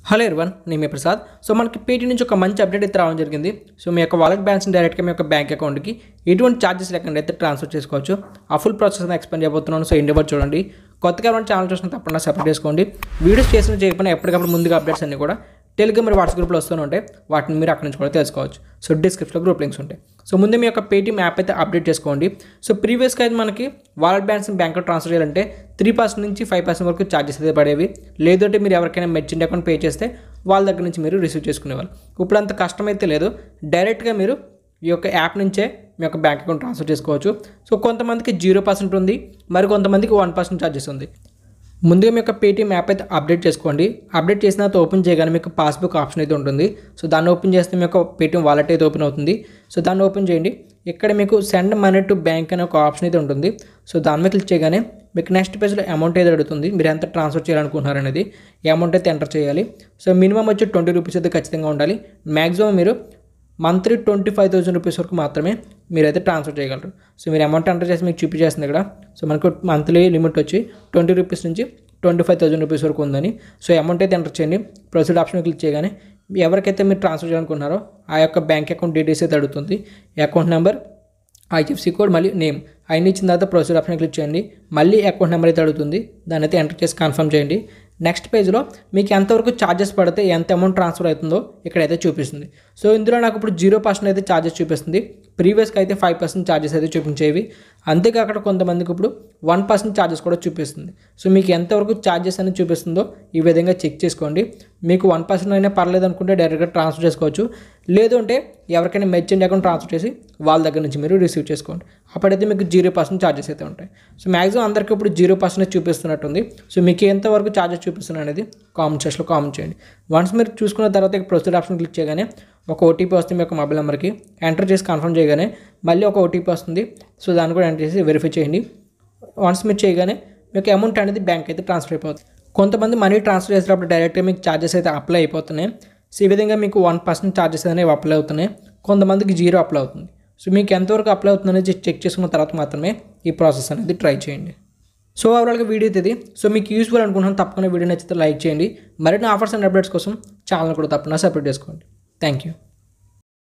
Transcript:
hello Erwan నేను మీ Prasad so మనకి పేటీ నుంచి ఒక మంచి అప్డేట్ అయితే రావడం జరిగింది సో మీ యొక్క వాలెట్ బ్యాలెన్స్ డైరెక్ట్గా మీ యొక్క బ్యాంక్ అకౌంట్కి ఎటువంటి ఛార్జెస్ లేకుండా అయితే ట్రాన్స్ఫర్ చేసుకోవచ్చు ఆ ఫుల్ ప్రాసెస్ అయితే ఎక్స్ప్లెయిన్ చేయబోతున్నాను సో ఇండియా చూడండి కొత్తగా మన ఛానల్ చూసిన తప్పకుండా సబ్స్క్రైబ్ చేసుకోండి వీడియోస్ చేసిన చేయకపోయినా ఎప్పటికప్పుడు ముందుగా అప్డేట్స్ అన్ని కూడా టెలిగ్రామ్ మరియు వాట్సాప్ గ్రూప్లో వస్తూనే ఉంటాయి వాటిని మీరు అక్కడి నుంచి కూడా తెలుసుకోవచ్చు సో డిస్క్రిప్షన్లో గ్రూప్ లింక్స్ ఉంటాయి సో ముందు మీ యొక్క పేటీఎం యాప్ అయితే అప్డేట్ చేసుకోండి సో ప్రీవియస్గా అయితే మనకి వాలెట్ బ్యాలెన్స్ బ్యాంక్ ట్రాన్స్ఫర్ చేయాలంటే త్రీ పర్సెంట్ నుంచి ఫైవ్ పర్సెంట్ వరకు ఛార్జెస్ అయితే పడేవి లేదంటే మీరు ఎవరికైనా మెర్చెంట్ అకౌంట్ పే చేస్తే వాళ్ళ దగ్గర నుంచి మీరు రిసీవ్ చేసుకునేవాళ్ళు ఇప్పుడు అంత కష్టం అయితే లేదు డైరెక్ట్గా మీరు ఈ యొక్క యాప్ నుంచే మీ యొక్క బ్యాంక్ అకౌంట్ ట్రాన్స్ఫర్ చేసుకోవచ్చు సో కొంతమందికి జీరో పర్సెంట్ ఉంది మరి కొంతమందికి వన్ పర్సెంట్ ఛార్జెస్ ఉంది ముందుగా మీ యొక్క పేటీఎం యాప్ అయితే అప్డేట్ చేసుకోండి అప్డేట్ చేసిన తర్వాత ఓపెన్ చేయగానే మీకు పాస్బుక్ ఆప్షన్ అయితే ఉంటుంది సో దాన్ని ఓపెన్ చేస్తే మీ యొక్క పేటీఎం వాలెట్ అయితే ఓపెన్ అవుతుంది సో దాన్ని ఓపెన్ చేయండి ఇక్కడ మీకు సెండ్ మనీ టు బ్యాంక్ అనే ఒక ఆప్షన్ అయితే ఉంటుంది సో దాని మీద క్లిక్ చేయగానే మీకు నెక్స్ట్ పేజ్లో అమౌంట్ అయితే అడుగుతుంది మీరు ఎంత ట్రాన్స్ఫర్ చేయాలనుకుంటున్నారు అనేది ఈ అమౌంట్ అయితే ఎంటర్ చేయాలి సో మినిమం వచ్చి ట్వంటీ రూపీస్ అయితే ఖచ్చితంగా ఉండాలి మ్యాక్సిమం మీరు monthly twenty five thousand rupees వరకు మాత్రమే మీరైతే ట్రాన్స్ఫర్ చేయగలరు సో మీరు అమౌంట్ ఎంటర్ చేసి మీకు చూపించేస్తుంది ఇక్కడ సో మనకు మంత్లీ లిమిట్ వచ్చి ట్వంటీ రూపీస్ నుంచి ట్వంటీ ఫైవ్ థౌసండ్ రూపీస్ వరకు ఉందని సో అమౌంట్ అయితే ఎంటర్ చేయండి ప్రొసీడ్ ఆప్షన్ క్లిక్ చేయగానే ఎవరికైతే మీరు ట్రాన్స్ఫర్ చేయాలనుకుంటున్నారో ఆ యొక్క బ్యాంక్ అకౌంట్ డీటెయిల్స్ అయితే అడుగుతుంది అకౌంట్ నెంబర్ ఐఎఫ్సి కోడ్ మళ్ళీ నేమ్ అయిన ఇచ్చిన తర్వాత ప్రొసీడ్ ఆప్షన్ క్లిక్ చేయండి మళ్ళీ అకౌంట్ నెంబర్ అయితే అడుగుతుంది దాన్ని అయితే ఎంటర్ చేసి కన్ఫర్మ్ చేయండి నెక్స్ట్ పేజ్లో మీకు ఎంతవరకు ఛార్జెస్ పడితే ఎంత అమౌంట్ ట్రాన్స్ఫర్ అవుతుందో ఇక్కడైతే చూపిస్తుంది సో ఇందులో నాకు ఇప్పుడు జీరో పర్సెంట్ అయితే ఛార్జెస్ చూపిస్తుంది ప్రీవియస్గా అయితే ఫైవ్ పర్సెంట్ ఛార్జెస్ అయితే చూపించేవి అంతేకాకుండా కొంతమందికి ఇప్పుడు వన్ పర్సెంట్ ఛార్జెస్ కూడా చూపిస్తుంది సో మీకు ఎంతవరకు ఛార్జెస్ అనేది చూపిస్తుందో ఈ విధంగా చెక్ చేసుకోండి మీకు వన్ పర్సెంట్ అయినా పర్లేదు అనుకుంటే డైరెక్ట్గా ట్రాన్స్ఫర్ చేసుకోవచ్చు లేదు అంటే ఎవరికైనా మెర్చెంట్ అకౌంట్ ట్రాన్స్ఫర్ చేసి వాళ్ళ దగ్గర నుంచి మీరు రిసీవ్ చేసుకోండి అప్పుడైతే మీకు జీరో పర్సెంట్ ఛార్జెస్ అయితే ఉంటాయి సో మ్యాక్సిమం అందరికీ ఇప్పుడు జీరో పర్సెంట్ చూపిస్తున్నట్టుంది సో మీకు ఎంతవరకు ఛార్జెస్ చూపిస్తున్నా అనేది కామెంట్ సెక్షన్లో కామెంట్ చేయండి వన్స్ మీరు చూసుకున్న తర్వాత ప్రొసీడ్ ఆప్షన్ క్లిక్ చేయగానే ఒక ఓటీపీ వస్తుంది మీ యొక్క మొబైల్ నెంబర్కి ఎంటర్ చేసి కన్ఫర్మ్ చేయగానే మళ్ళీ ఒక ఓటీపీ వస్తుంది సో దాన్ని కూడా ఎంటర్ చేసి వెరిఫై చేయండి వన్స్ మీరు చేయగానే మీకు అమౌంట్ అనేది బ్యాంక్ అయితే ట్రాన్స్ఫర్ అయిపోతుంది కొంతమంది మనీ ట్రాన్స్ఫర్ చేసేటప్పుడు డైరెక్ట్గా మీకు ఛార్జెస్ అయితే అప్లై అయిపోతున్నాయి సో ఈ విధంగా మీకు వన్ పర్సెంట్ ఛార్జెస్ అనేవి అప్లై అవుతున్నాయి కొంతమందికి జీరో అప్లై అవుతుంది సో మీకు ఎంతవరకు అప్లై అవుతుంది అనేది చెక్ చేసుకున్న తర్వాత మాత్రమే ఈ ప్రాసెస్ అనేది ట్రై చేయండి సో ఓవరాల్గా వీడియో ఇది సో మీకు యూస్ఫుల్ అనుకుంటున్నాను తప్పకుండా వీడియో నచ్చితే లైక్ చేయండి మరిన్ని ఆఫర్స్ అండ్ అప్డేట్స్ కోసం ఛానల్ కూడా తప్పకుండా సపరేట్ చేసుకోండి థ్యాంక్ యూ